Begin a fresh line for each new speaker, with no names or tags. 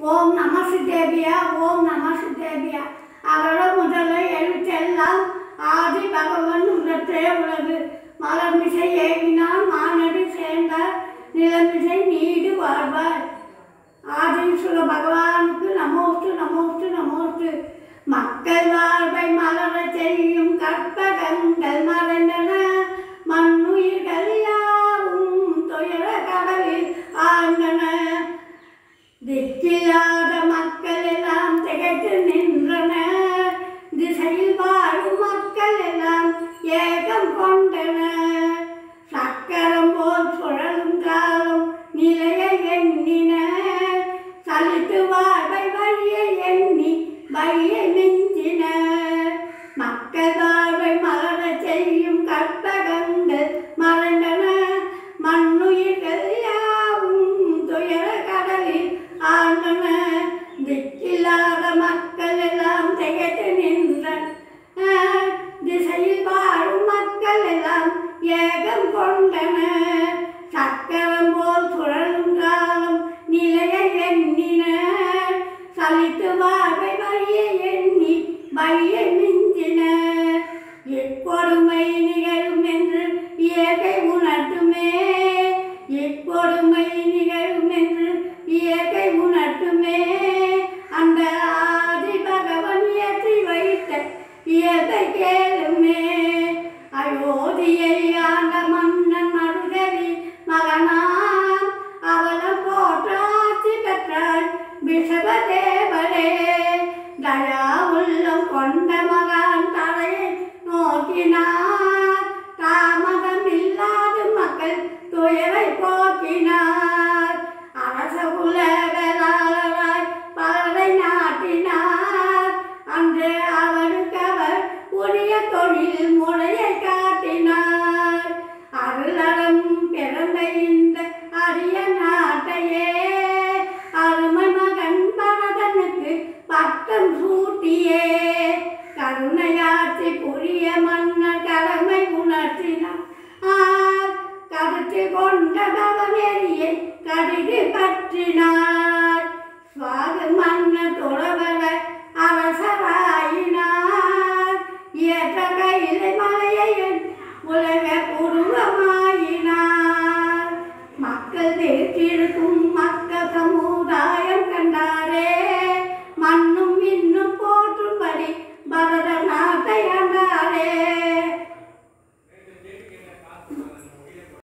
ஓம் நம சித்தேபியா ஓம் நம சித்தேபியா அகர முதல எழுத்தெல்லாம் ஆதி பகவன் உள்ளத்தே உலகு மலர்மிசை ஏகினான் மானடி சேர்ந்தார் நிலமிசை நீடு வாழ்வார் ஆதீஸ்வர பகவானுக்கு நமோஸ்து நமோஸ்து நமோஸ்து மக்கள் வாழ்வை மலர செய்யும் கற்பகங்கள் மறைந்தன மண்ணுயிர்கள் யாவும் துயர கடலில் ஆழ்ந்தன திக்கில்லாத மக்கள் எல்லாம் திகைத்து நின்றனர் திசையில் வாழும் மக்கள் எல்லாம் ஏகம் கொண்டனர் சக்கரம் போல் சுழலும் காலம் நிலையை எண்ணினர் சலித்து வாழ்வை வழியை எண்ணி வழியை மிஞ்சினர் மக்கள் வாழ்வை மலர செய்யும் கற்பகங்கள் மறைந்தன மண்ணுயிர்கள் யாவும் துயர கடலில் ஆண்டன திக்கில்லாத மக்கள் எல்லாம் திகைத்து நின்றனர் திசையில் வாழும் மக்கள் எல்லாம் ஏகம் கொண்டனர் சக்கரம் போல் சுழலும் காலம் நிலையை எண்ணினர் சலித்து வாழ்வை வழியை எண்ணி வழியை மிஞ்சினர் எப்பொறுமை நிகழும் என்று இயற்கை உணர்த்துமே எப்பொறுமை நிகழும் என்று இயற்கை உணர்த்துமே அந்த ஆதி பகவன் ஏற்றி வைத்த இயற்கை கேளுமே அயோத்தியை ஆண்ட மன்னன் மருதவி மகனாம் அவலம் போற்ற ஆட்சி பெற்றாள் விஷபதேவரே தயா உள்ளம் கொண்ட மகான் தலையை நோக்கினார் தாமதம் இல்லாத மக்கள் துயரை போக்கினார் அரச குல வேளாளராய் பலரை நாட்டினார் அன்று அவருக்கு அவர் உரிய தொழில் முறையை காட்டினார் அருளறம் பிறந்த இந்த அரிய நாட்டையே அருமை மகன் பரதனுக்கு பட்டம் சூட்டியே கருணையாட்சி புரிய மன்னர் கடமை உணர்த்தினார் ஆர் கருத்து கொண்ட பவனேரியை கடிது பற்றினார் சுவாக மன்னர் துறவர அரசராயினார் ஏற்ற கையிலை மலையை உலக உருவமாயினார் மக்கள் தேற்றிருக்கும்